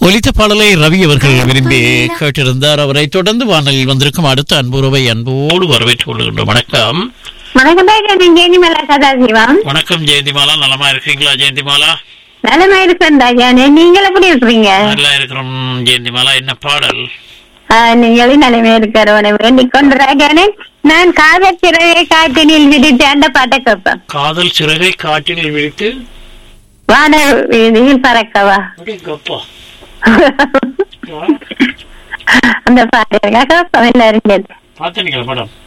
ஒலித்த பாடலை ரவி அவர்கள் விரும்பி கேட்டிருந்தார் அவரை தொடர்ந்து வானலில் வந்திருக்கும் அடுத்த அன்புறவை அன்போடு வரவேற்றுக் கொள்கின்றோம் வணக்கம் வணக்கம் டாக்டர் நான் ஜெயந்திமலா சதாசிவம் வணக்கம் ஜெயந்திமாலா நலமா இருக்கீங்களா ஜெயந்திமாலா நலமா இருக்கேன் ராஜா நீங்கள் எப்படி இருக்கிறீங்க நல்லா இருக்கிறோம் ஜெயந்திமாலா என்ன பாடல் ஆ, நீங்களும் நிலைமை இருக்கிறவனை வேண்டிக் கொண்டு ராஜானே நான் காதல் சிறையை காட்டினில் விடுத்து அந்த பாட்டை கேட்பேன் காதல் சிறகை காட்டினில் விழித்து வான வீதியில் பறக்கவா கப்பா அந்த பாட்டு கேட்பேன் எல்லாரும் சேர்ந்து. பார்த்தீங்களா படம்